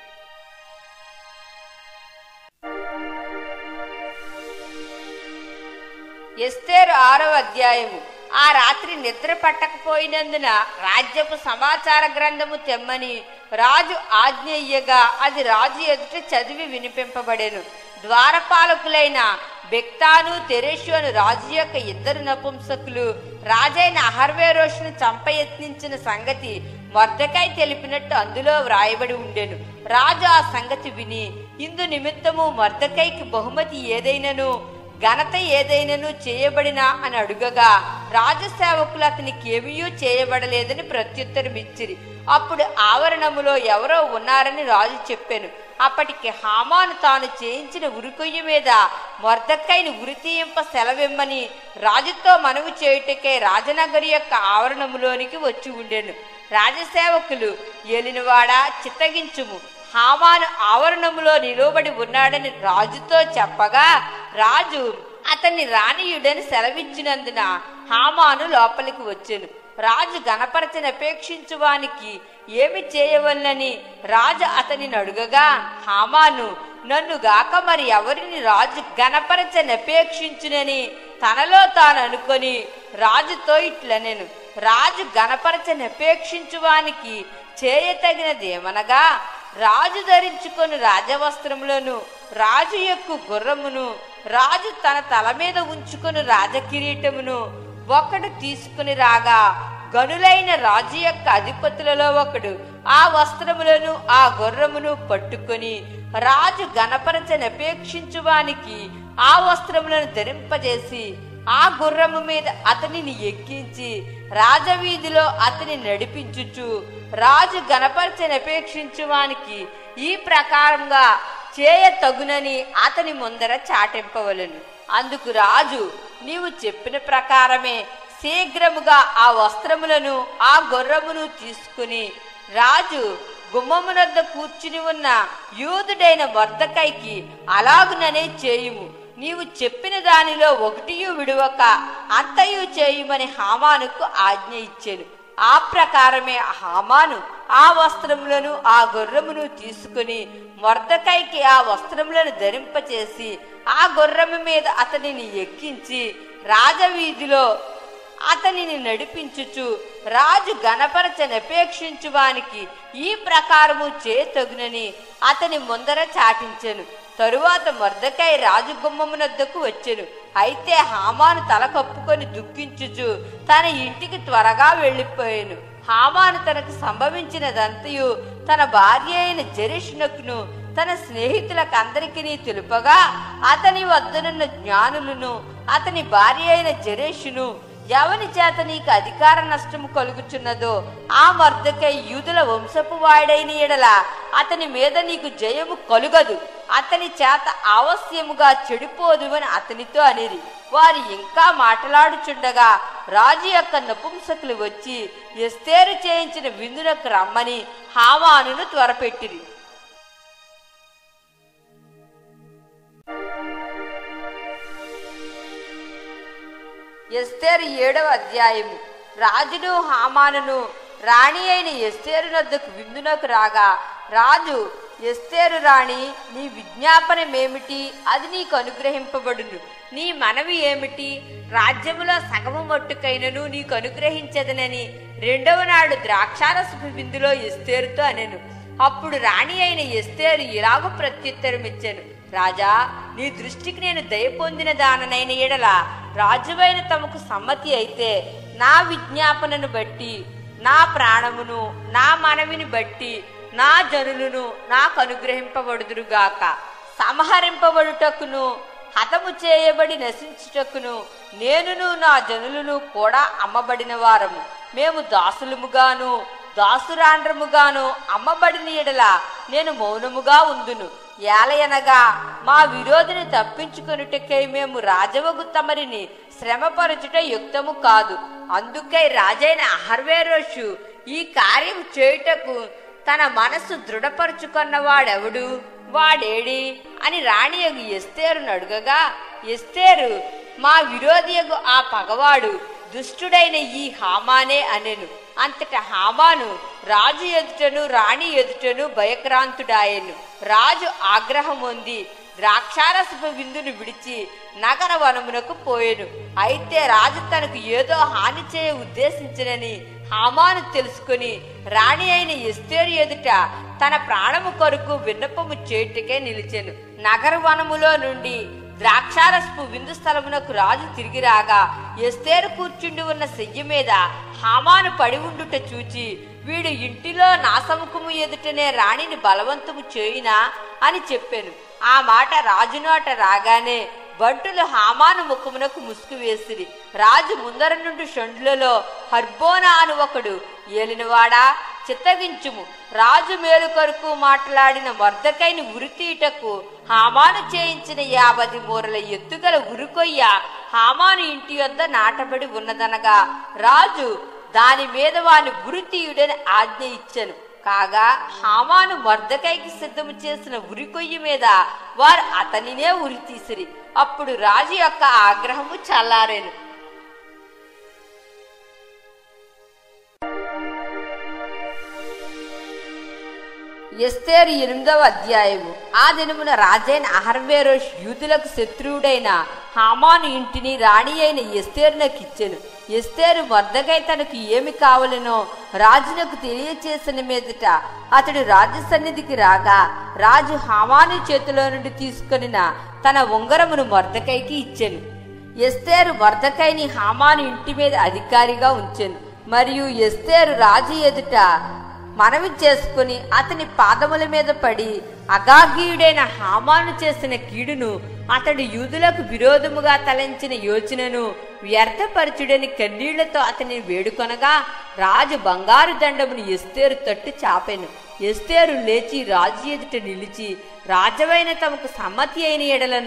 S1: ఎస్తేరు ఆరవ అధ్యాయము ఆ రాత్రి నిద్ర పట్టకపోయినందున రాజ్యపు సమాచార గ్రంథము తెమ్మని రాజు ఆజ్ఞ ఇయ్యగా అది రాజు ఎదుట చదివి వినిపింపబడెను ద్వారపాలకులైన బెక్తాను తెరేషు అను రాజు యొక్క ఇద్దరు నపుంసకులు రాజైన అహర్వేరోషును చంప యత్నించిన సంగతి మొర్దకాయ తెలిపినట్టు అందులో వ్రాయబడి ఉండెను రాజు ఆ సంగతి విని ఇందు నిమిత్తము మొర్దకాయకి బహుమతి ఏదైనను ఘనత ఏదైనను చేయబడినా అని అడుగగా రాజు సేవకులు అతనికి ఏమీయూ చేయబడలేదని ప్రత్యుత్తరం ఇచ్చిరి అప్పుడు ఆవరణములో ఎవరో ఉన్నారని రాజు చెప్పాను అప్పటికి హామాను తాను చేయించిన ఉరికొయ్య మీద మొర్దక్కైని ఉరి తీయింప సెలవిమ్మని రాజుతో మనవి చేయుటకే రాజనగరి యొక్క ఆవరణములోనికి వచ్చి ఉండెను రాజసేవకులు ఏలినవాడా చిత్తగించుము హామాను ఆవరణములో నిలవబడి ఉన్నాడని రాజుతో చెప్పగా రాజు అతన్ని రానియుడని సెలవిచ్చినందున హామాను లోపలికి వచ్చెను రాజు గణపరచని అపేక్షించువానికి ఏమి చేయవలనని రాజు అతనిని అడుగగా హామాను నన్ను గాక మరి ఎవరిని రాజు గణపరచని అపేక్షించునని తనలో తాను అనుకొని రాజుతో ఇట్లనెను రాజు గణపరచని అపేక్షించువానికి చేయతగినదేమనగా రాజు ధరించుకొని రాజవస్త్రములను రాజు యొక్క గుర్రమును రాజు తన తల మీద ఉంచుకొని రాజకిరీటమును ఒకడు తీసుకుని రాగా గనులైన రాజు యొక్క అధిపతులలో ఒకడు ఆ వస్త్రములను ఆ గుర్రమును పట్టుకొని రాజు గణపరచని అపేక్షించువానికి ఆ వస్త్రములను ధరింపజేసి ఆ గుర్రము మీద అతనిని ఎక్కించి రాజవీధిలో అతని నడిపించుచు రాజు గణపరచని అపేక్షించువానికి ఈ ప్రకారంగా చేయ తగునని అతని ముందర చాటింపవలను అందుకు రాజు నీవు చెప్పిన ప్రకారమే శీఘ్రముగా ఆ వస్త్రములను ఆ గుర్రమును తీసుకుని రాజు గుమ్మమునద్ద కూర్చుని ఉన్న యూదుడైన వర్ధకైకి అలాగుననే చేయుము నీవు చెప్పిన దానిలో ఒకటియు విడువక అంతయు చేయుమని హామానుకు ఆజ్ఞ ఇచ్చెను ఆ ప్రకారమే హామాను ఆ వస్త్రములను ఆ గుర్రమును తీసుకుని మొర్దకైకి ఆ వస్త్రములను ధరింపచేసి ఆ గుర్రము మీద అతనిని ఎక్కించి రాజవీధిలో అతనిని నడిపించుచు రాజు గణపరచనపేక్షించువానికి ఈ ప్రకారము చేతగునని అతని ముందర చాటించెను తరువాత మొర్దకై రాజు గుమ్మమునద్దకు వచ్చెను అయితే హామాను తల కప్పుకొని దుఃఖించుచు తన ఇంటికి త్వరగా వెళ్ళిపోయాను హామాను తనకు సంభవించినదంతయు తన భార్య అయిన జరీషునకును తన స్నేహితులకు అందరికీ తెలుపగా అతని వద్దనున్న జ్ఞానులను అతని భార్య అయిన జరేషును ఎవని చేత నీకు అధికార నష్టము కలుగుచున్నదో ఆ మర్దకై యూదుల వంశపు వాడైన ఎడల అతని మీద నీకు జయము కలుగదు అతని చేత ఆవశ్యముగా చెడిపోదు అని అతనితో అనిరి వారు ఇంకా మాట్లాడుచుండగా రాజు యొక్క నపుంసకులు వచ్చి ఎస్తేరు చేయించిన విందునకు రమ్మని హామానును త్వరపెట్టిరి ఎస్తేరు ఏడవ అధ్యాయము రాజును హామానును రాణి అయిన ఎస్తేరు నద్దకు విందునకు రాగా రాజు ఎస్తేరు రాణి నీ విజ్ఞాపనమేమిటి అది నీకు అనుగ్రహింపబడును నీ మనవి ఏమిటి రాజ్యములో సగము మట్టుకైనను నీకు అనుగ్రహించదనని రెండవ నాడు ద్రాక్షారసపు విందులో ఎస్తేరుతో అనెను అప్పుడు రాణి అయిన ఎస్తేరు ఇలాగ ప్రత్యుత్తరం ఇచ్చాను రాజా నీ దృష్టికి నేను దయ పొందిన దాననైన ఎడల రాజువైన తమకు సమ్మతి అయితే నా విజ్ఞాపనను బట్టి నా ప్రాణమును నా మనవిని బట్టి నా జనులను నాకు అనుగ్రహింపబడుదురుగాక సంహరింపబడుటకును హతము చేయబడి నశించుటకును నేనును నా జనులను కూడా అమ్మబడిన వారము మేము దాసులముగాను దాసురాండ్రముగాను అమ్మబడిన ఎడల నేను మౌనముగా ఉందును ఏలయనగా మా విరోధిని తప్పించుకొనుటకై మేము రాజవగు తమరిని శ్రమపరచుట యుక్తము కాదు అందుకై రాజైన అహర్వేరోషు ఈ కార్యం చేయుటకు తన మనస్సు దృఢపరుచుకున్నవాడెవడు వాడేడి అని రాణియగు ఎస్తేరును అడుగగా ఎస్తేరు మా విరోధియగు ఆ పగవాడు దుష్టుడైన ఈ హామానే అనెను అంతట హామాను రాజు ఎదుటను రాణి ఎదుటను భయక్రాంతుడాయెను రాజు ఆగ్రహం పొంది ద్రాక్షారసపు విందును విడిచి నగర వనమునకు పోయెను అయితే రాజు తనకు ఏదో హాని చేయ ఉద్దేశించినని హామాను తెలుసుకుని రాణి అయిన ఎస్తేరు ఎదుట తన ప్రాణము కొరకు విన్నపము చేయుటకే నిలిచెను నగర వనములో నుండి ద్రాక్షారసపు విందు స్థలమునకు రాజు తిరిగి రాగా ఎస్తేరు కూర్చుండి ఉన్న సెయ్యి మీద హామాను పడి ఉండుట చూచి వీడు ఇంటిలో నా సముఖము ఎదుటనే రాణిని బలవంతము చేయునా అని చెప్పాను ఆ మాట రాజు నోట రాగానే బంటులు హామాను ముఖమునకు ముసుగు వేసిరి రాజు ముందర నుండి షండ్లలో హర్బోనా అని ఒకడు ఏలినవాడా చిత్తగించుము రాజు మేలు కొరకు మాట్లాడిన వర్ధకైని ఉరితీటకు హామాను చేయించిన యాభై మూరల ఎత్తుగల ఉరికొయ్య హామాను ఇంటి యొద్ద నాటబడి ఉన్నదనగా రాజు దాని మీద వాని గురితీయుడని ఆజ్ఞ ఇచ్చెను కాగా హామాను మర్దకైకి సిద్ధము చేసిన ఉరికొయ్యి మీద వారు అతనినే ఉరి తీసిరి అప్పుడు రాజు యొక్క ఆగ్రహము చల్లారేను ఎస్తేరు ఎనిమిదవ అధ్యాయము ఆ దినమున రాజైన అహర్వేరోష్ యూదులకు శత్రువుడైన హామాను ఇంటిని రాణి అయిన ఎస్తేరునకు ఇచ్చెను ఎస్తేరు మర్దకై తనకు ఏమి కావలనో రాజునకు తెలియచేసిన మీదట అతడు రాజు సన్నిధికి రాగా రాజు హామాను చేతిలో నుండి తీసుకొనిన తన ఉంగరమును మర్దకైకి ఇచ్చెను ఎస్తేరు మర్దకైని హామాను ఇంటి మీద అధికారిగా ఉంచెను మరియు ఎస్తేరు రాజు ఎదుట మనవి చేసుకుని అతని పాదముల మీద పడి అగాగీయుడైన హామాను చేసిన కీడును అతడు యూదులకు విరోధముగా తలంచిన యోచనను వ్యర్థపరచుడని కన్నీళ్లతో అతని వేడుకొనగా రాజు బంగారు దండమును ఎస్తేరు తట్టు చాపెను ఎస్తేరు లేచి రాజు ఎదుట నిలిచి రాజవైన తమకు సమ్మతి అయిన ఎడలను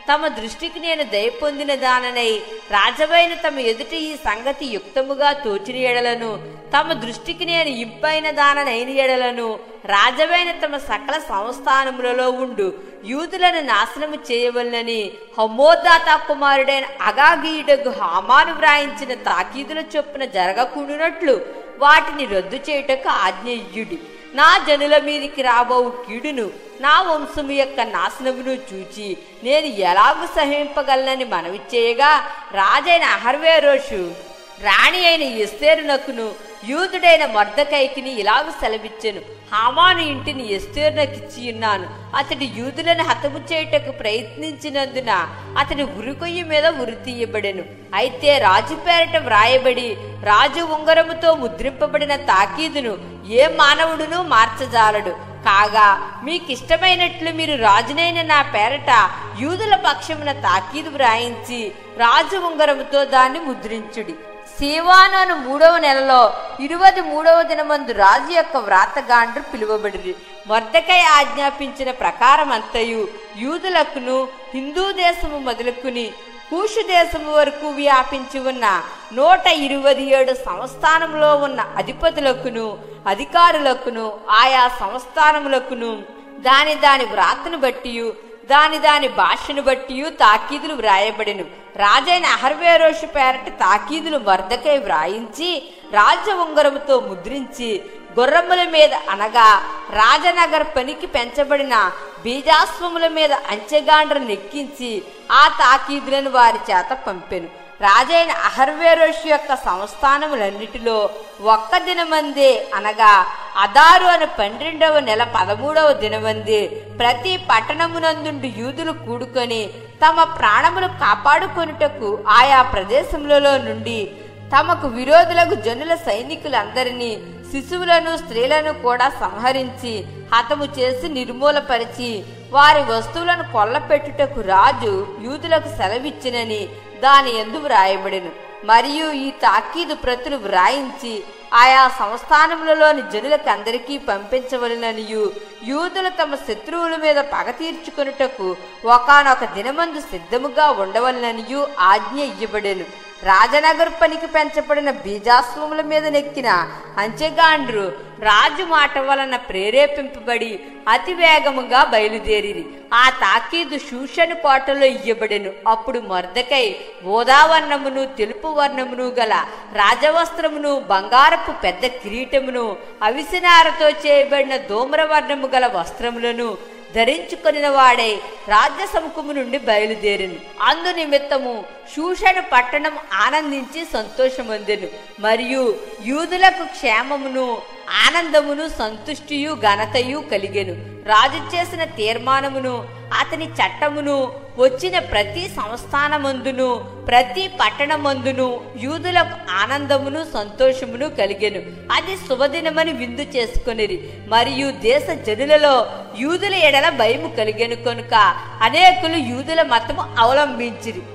S1: తమ దృష్టికి నేను దయ పొందిన దాననై రాజవైన తమ ఎదుట ఈ సంగతి యుక్తముగా తోచిన ఎడలను తమ దృష్టికి నేను ఇంపైన దాననైన ఎడలను రాజవైన తమ సకల సంస్థానములలో ఉండు యూదులను నాశనము చేయవలనని హమ్మోదాత కుమారుడైన అగాగీయుడగు హామాను వ్రాయించిన తాకీదుల చొప్పున జరగకుండునట్లు వాటిని రద్దు చేయుటకు ఆజ్ఞయుడి నా జనుల మీదికి రాబో కీడును నా వంశము యొక్క నాశనమును చూచి నేను ఎలాగూ సహింపగలనని మనవి చేయగా రాజైన అహర్వేరోషు రాణి అయిన ఎస్తేరునకును యూదుడైన మర్దకైకిని ఇలాగ సెలవిచ్చెను హామాను ఇంటిని ఎస్తేరునకిచ్చి ఉన్నాను అతడు యూదులను హతము చేయుటకు ప్రయత్నించినందున అతడి ఉరికొయ్యి మీద ఉరి తీయబడెను అయితే రాజు పేరట వ్రాయబడి రాజు ఉంగరముతో ముద్రింపబడిన తాకీదును ఏ మానవుడును మార్చజాలడు కాగా మీకిష్టమైనట్లు మీరు రాజునైన నా పేరట యూదుల పక్షమున తాకీదు వ్రాయించి రాజు ఉంగరముతో దాన్ని ముద్రించుడి సేవాను మూడవ నెలలో ఇరవై మూడవ దినమందు రాజు యొక్క వ్రాతగాండ్రు పిలువబడిరి మొర్దకై ఆజ్ఞాపించిన ప్రకారం అంతయు యూదులకును హిందూ దేశము మొదలుకుని కూషు దేశము వరకు వ్యాపించి ఉన్న నూట ఇరవై ఏడు సంస్థానంలో ఉన్న అధిపతులకును అధికారులకును ఆయా సంస్థానములకును దాని దాని వ్రాతను బట్టి దాని దాని భాషను బట్టి తాకీదులు వ్రాయబడిను రాజైన అహర్వేరోషు పేరట తాకీదులు మర్దకై వ్రాయించి రాజ ఉంగరముతో ముద్రించి గుర్రముల మీద అనగా రాజనగర్ పనికి పెంచబడిన బీజాస్వముల మీద అంచెగాండ్ర నెక్కించి ఆ తాకీదులను వారి చేత పంపెను రాజైన అహర్వేరోషు యొక్క సంస్థానములన్నిటిలో ఒక్క దినమందే అనగా అదారు అని పన్నెండవ నెల పదమూడవ దినమందే ప్రతి పట్టణమునందుండి యూదులు కూడుకొని తమ ప్రాణములు కాపాడుకొనుటకు ఆయా ప్రదేశములలో నుండి తమకు విరోధులకు జనుల సైనికులందరినీ శిశువులను స్త్రీలను కూడా సంహరించి హతము చేసి నిర్మూలపరిచి వారి వస్తువులను కొల్లపెట్టుటకు రాజు యూదులకు సెలవిచ్చినని దాని ఎందు వ్రాయబడెను మరియు ఈ తాకీదు ప్రతులు వ్రాయించి ఆయా సంస్థానములలోని జనులకు అందరికీ పంపించవలననియు యూదులు తమ శత్రువుల మీద పగ తీర్చుకొనుటకు ఒకనొక దినమందు సిద్ధముగా ఉండవలననియు ఆజ్ఞ ఇయ్యబడెను రాజనగర్ పనికి పెంచబడిన బీజాస్వముల మీద నెక్కిన అంచెగాండ్రు రాజు మాట వలన ప్రేరేపింపబడి అతి వేగముగా బయలుదేరిరి ఆ తాకీదు శూషను కోటలో ఇయ్యబడెను అప్పుడు మర్దకై ఓదావర్ణమును తెలుపు వర్ణమును గల రాజవస్త్రమును బంగారపు పెద్ద కిరీటమును అవిసినారతో చేయబడిన ధూమ్రవర్ణము గల వస్త్రములను ధరించుకొనిన వాడై రాజ్య సముఖము నుండి బయలుదేరిను అందు నిమిత్తము శూషను పట్టణం ఆనందించి సంతోషమొందెను మరియు యూదులకు క్షేమమును ఆనందమును సంతుష్టియు ఘనతయు కలిగెను రాజు చేసిన తీర్మానమును అతని చట్టమును వచ్చిన ప్రతి సంస్థానమందును ప్రతి పట్టణమందును యూదులకు ఆనందమును సంతోషమును కలిగెను అది శుభదినమని విందు చేసుకొనిరి మరియు దేశ జనులలో యూదుల ఎడల భయము కలిగెను కనుక అనేకులు యూదుల మతము అవలంబించిరి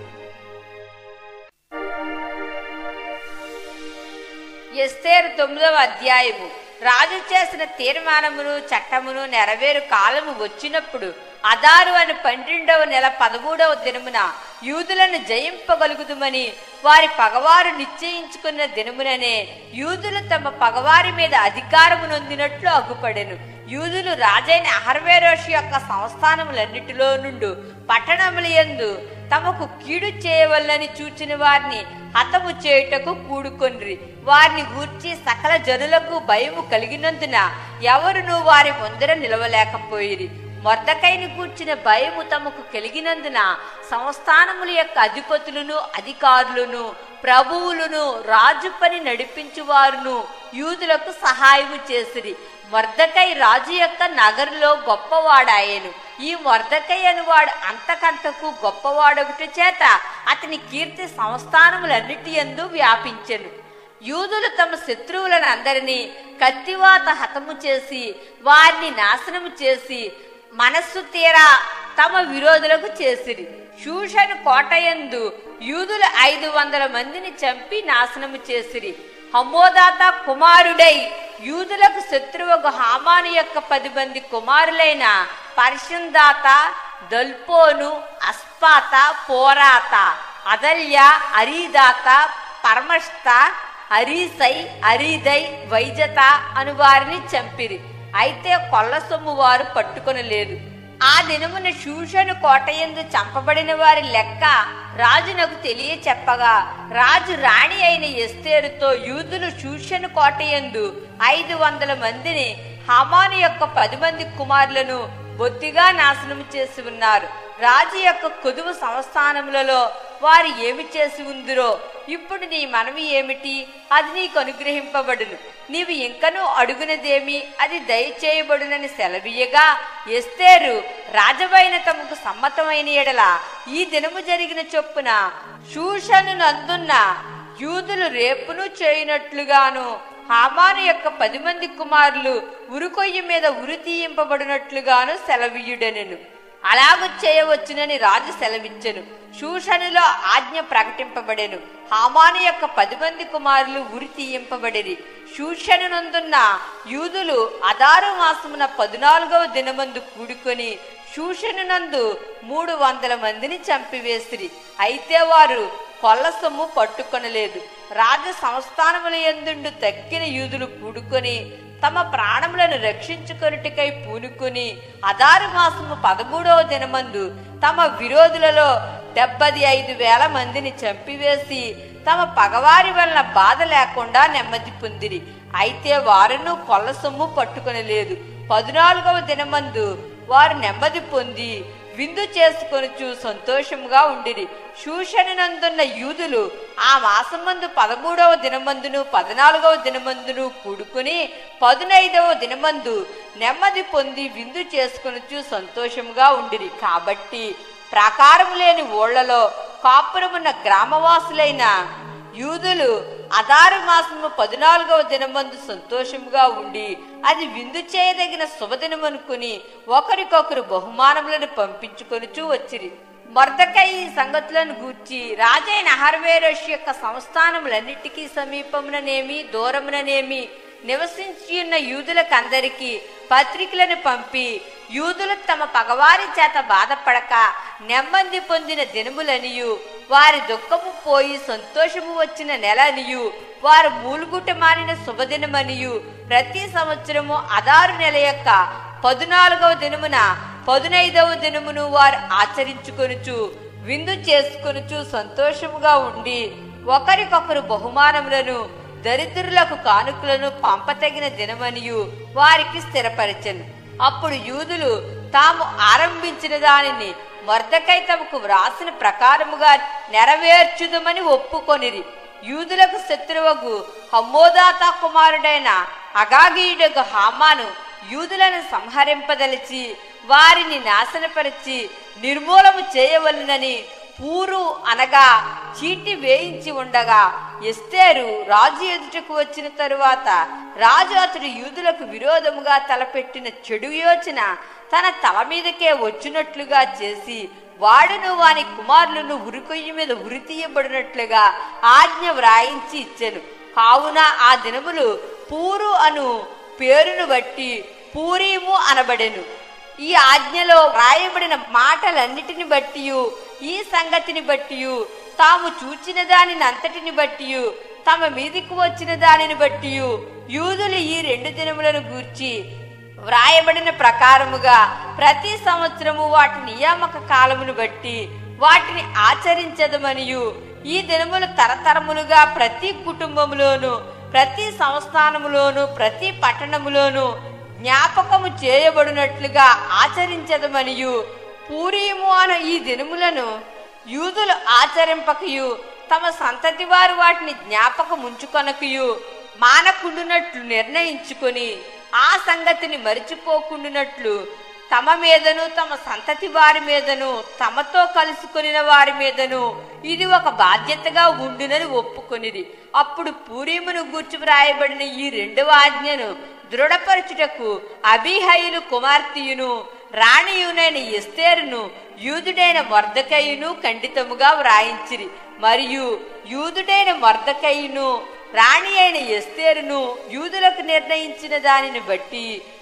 S1: ఎస్తేరు తొమ్మిదవ అధ్యాయము రాజు చేసిన తీర్మానమును చట్టమును నెరవేరు కాలము వచ్చినప్పుడు అదారు అని పన్నెండవ నెల పదమూడవ దినమున యూదులను జయింపగలుగుదుమని వారి పగవారు నిశ్చయించుకున్న దినముననే యూదులు తమ పగవారి మీద అధికారము నొందినట్లు అగ్గుపడెను యూదులు రాజైన అహర్వేరోషి యొక్క సంస్థానములన్నిటిలో నుండు పట్టణములందు తమకు కీడు చేయవల్లని చూచిన వారిని హతము చేయుటకు కూడుకొనిరి వారిని గూర్చి సకల జనులకు భయము కలిగినందున ఎవరును వారి ముందర నిలవలేకపోయిరి మొర్దకైని కూర్చిన భయము తమకు కలిగినందున సంస్థానముల యొక్క అధిపతులను అధికారులను ప్రభువులను రాజు పని నడిపించువారును యూదులకు సహాయము చేసిరి మొర్దకై రాజు యొక్క నగరులో గొప్పవాడాయను ఈ మొర్దకై అనువాడు అంతకంతకు గొప్పవాడొకటి చేత అతని కీర్తి సంస్థానములన్నిటి ఎందు వ్యాపించెను యూదులు తమ శత్రువులను అందరినీ కత్తివాత హతము చేసి వారిని నాశనము చేసి మనస్సు తీరా తమ విరోధులకు చేసిరి శూషను కోటయందు యూదులు ఐదు వందల మందిని చంపి నాశనము చేసిరి హమ్మోదాత కుమారుడై యూదులకు శత్రువుకు హామాను యొక్క పది మంది కుమారులైన పర్షందాత దల్పోను అస్పాత పోరాత అదల్య అరీదాత పరమష్ట అరీసై అరీదై వైజత అను వారిని చంపిరి అయితే కొల్ల సొమ్ము వారు పట్టుకొని లేదు ఆ దినమున శూషను కోటయందు చంపబడిన వారి లెక్క రాజునకు తెలియ చెప్పగా రాజు రాణి అయిన ఎస్తేరుతో యూదులు శూషను కోటయందు ఐదు వందల మందిని హమాను యొక్క పది మంది కుమారులను బొత్తిగా నాశనం చేసి ఉన్నారు రాజు యొక్క కొదువు సంస్థానములలో వారు ఏమి చేసి ఉందిరో ఇప్పుడు నీ మనవి ఏమిటి అది నీకు అనుగ్రహింపబడును నీవు ఇంకనూ అడుగునదేమి అది దయచేయబడునని సెలవీయగా ఎస్తేరు రాజవైన తమకు సమ్మతమైన ఎడల ఈ దినము జరిగిన చొప్పున శూషను నందున్న యూదులు రేపును చేయునట్లుగాను హామాను యొక్క పది మంది కుమారులు ఉరుకొయ్య మీద ఉరి తీయింపబడినట్లుగాను సెలవీయుడనెను అలాగూ చేయవచ్చునని రాజు సెలవిచ్చెను శూషణులో ఆజ్ఞ ప్రకటింపబడెను హామాను యొక్క పది మంది కుమారులు ఉరి తీయింపబడిరి శూషణునందున్న యూదులు అదారు మాసమున పద్నాలుగవ దినమందు కూడుకొని శూషణునందు మూడు వందల మందిని చంపివేసిరి అయితే వారు కొల్ల సొమ్ము పట్టుకొనలేదు రాజ సంస్థానముల ఎందుండు తక్కిన యూదులు కూడుకొని తమ ప్రాణములను రక్షించుకొనుటికై పూనుకొని అదారు మాసము పదమూడవ దినమందు తమ విరోధులలో డెబ్బది ఐదు వేల మందిని చంపివేసి తమ పగవారి వలన బాధ లేకుండా నెమ్మది పొందిరి అయితే వారును కొల్ల సొమ్ము పట్టుకొనలేదు పద్నాలుగవ దినమందు వారు నెమ్మది పొంది విందు చేసుకొనుచు సంతోషముగా ఉండిరి శూషణనందున్న యూదులు ఆ మాసమందు పదమూడవ దినమందును పద్నాలుగవ దినమందును కూడుకుని పదునైదవ దినమందు నెమ్మది పొంది విందు చేసుకొనుచు సంతోషముగా ఉండిరి కాబట్టి ప్రాకారము లేని ఊళ్లలో కాపురమున్న గ్రామవాసులైన యూదులు అదారు మాసము పద్నాలుగవ దినమందు సంతోషముగా ఉండి అది విందు చేయదగిన శుభదినమనుకుని ఒకరికొకరు బహుమానములను పంపించుకొనుచూ వచ్చిరి మొర్దకై ఈ సంగతులను గూర్చి రాజైన అహర్వేరోష్ యొక్క సంస్థానములన్నిటికీ సమీపముననేమి దూరముననేమి నివసించి ఉన్న యూదులకందరికీ పత్రికలను పంపి యూదులు తమ పగవారి చేత బాధపడక నెమ్మది పొందిన దినములనియు వారి దుఃఖము పోయి సంతోషము వచ్చిన నెల అనియు వారు మూలుగుట మారిన శుభదినమనియు ప్రతి సంవత్సరము అదారు నెల యొక్క పదునాలుగవ దినమున పదునైదవ దినమును వారు ఆచరించుకొనుచు విందు చేసుకొనుచు సంతోషముగా ఉండి ఒకరికొకరు బహుమానములను దరిద్రులకు కానుకలను పంపతగిన దినమనియు వారికి స్థిరపరచను అప్పుడు యూదులు తాము ఆరంభించిన దానిని మొర్దకై తమకు వ్రాసిన ప్రకారముగా నెరవేర్చుదమని ఒప్పుకొనిరి యూదులకు శత్రువగు హమ్మోదాత కుమారుడైన అగాగీయుడకు హామాను యూదులను సంహరింపదలిచి వారిని నాశనపరిచి నిర్మూలము చేయవలనని పూరు అనగా చీటి వేయించి ఉండగా ఎస్తేరు రాజు ఎదుటకు వచ్చిన తరువాత రాజు అతడు యూదులకు విరోధముగా తలపెట్టిన చెడు యోచన తన తల మీదకే వచ్చినట్లుగా చేసి వాడును వాని కుమారులను ఉరికొయ్యి మీద ఉరి తీయబడినట్లుగా ఆజ్ఞ వ్రాయించి ఇచ్చెను కావున ఆ దినములు పూరు అను పేరును బట్టి పూరీము అనబడెను ఈ ఆజ్ఞలో రాయబడిన మాటలన్నిటిని బట్టి ఈ సంగతిని బట్టి తాము చూచిన దానిని అంతటిని బట్టి తమ మీదికి వచ్చిన దానిని బట్టి యూదులు ఈ రెండు దినములను గూర్చి వ్రాయబడిన ప్రకారముగా ప్రతి సంవత్సరము వాటి నియామక కాలమును బట్టి వాటిని ఆచరించదమనియు ఈ దినములు తరతరములుగా ప్రతి కుటుంబములోను ప్రతి సంస్థానములోను ప్రతి పట్టణములోను జ్ఞాపకము చేయబడినట్లుగా ఆచరించదమనియు పూరీము అను ఈ దినములను యూదులు ఆచరింపకయు తమ సంతతి వారు వాటిని జ్ఞాపకముంచుకొనకయు మానకుండునట్లు నిర్ణయించుకొని ఆ సంగతిని మరిచిపోకుండునట్లు తమ మీదను తమ సంతతి వారి మీదను తమతో కలుసుకొనిన వారి మీదను ఇది ఒక బాధ్యతగా ఉండునని ఒప్పుకొనిది అప్పుడు పూరీమును గూర్చి వ్రాయబడిన ఈ రెండవ ఆజ్ఞను దృఢపరచుటకు అభిహయులు కుమార్తెయును రాణియునైన ఎస్తేరును యూదుడైన వర్ధకయును ఖండితముగా వ్రాయించిరి మరియు యూదుడైన వర్ధకయును రాణి అయిన ఎస్తేరును యూదులకు నిర్ణయించిన దానిని బట్టి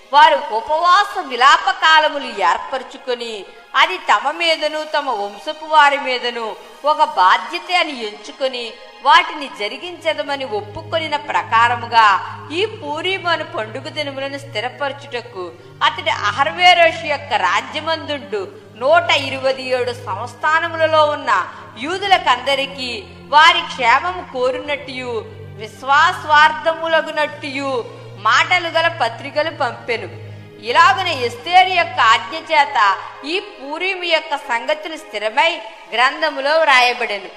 S1: వారు ఉపవాస విలాప కాలములు ఏర్పరచుకొని అది తమ మీదను తమ వంశపు వారి మీదను ఒక బాధ్యత అని ఎంచుకొని వాటిని జరిగించదమని ఒప్పుకొనిన ప్రకారముగా ఈ పూరీమను పండుగ దినములను స్థిరపరచుటకు అతడి అహర్వేరోషు యొక్క రాజ్యమందుండు నూట ఇరవై ఏడు సంస్థానములలో ఉన్న యూదులకందరికీ వారి క్షేమము కోరినట్టు విశ్వాస్వార్థములగునట్టు మాటలు గల పత్రికలు పంపెను ఇలాగున ఎస్తేరు యొక్క ఆజ్ఞ చేత ఈ పూరీము యొక్క సంగతులు స్థిరమై గ్రంథములో వ్రాయబడెను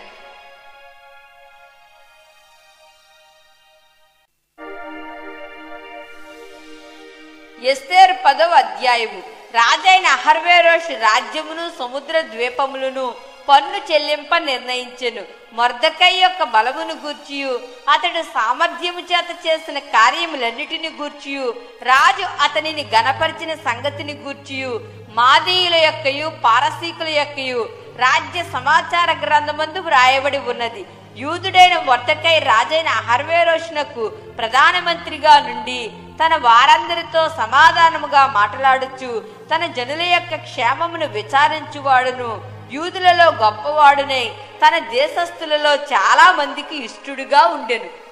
S1: ఎస్తేరు పదవ అధ్యాయము రాజైన అహర్వేరోషి రాజ్యమును సముద్ర ద్వీపములను పన్ను చెల్లింప నిర్ణయించెను మొర్దకై యొక్క బలమును గూర్చియు అతడు సామర్థ్యము చేత చేసిన కార్యములన్నిటిని గూర్చియు రాజు అతనిని గనపరిచిన సంగతిని గూర్చియు మాదీయుల యొక్కయు పారసీకుల యొక్కయు రాజ్య సమాచార గ్రంథమందు వ్రాయబడి ఉన్నది యూదుడైన వర్తకై రాజైన అహర్వేరోషునకు ప్రధానమంత్రిగా నుండి తన వారందరితో సమాధానముగా మాట్లాడుచు తన జనుల యొక్క క్షేమమును విచారించువాడును యూదులలో గొప్పవాడునై తన దేశస్థులలో చాలా మందికి ఇష్టడుగా ఉండెను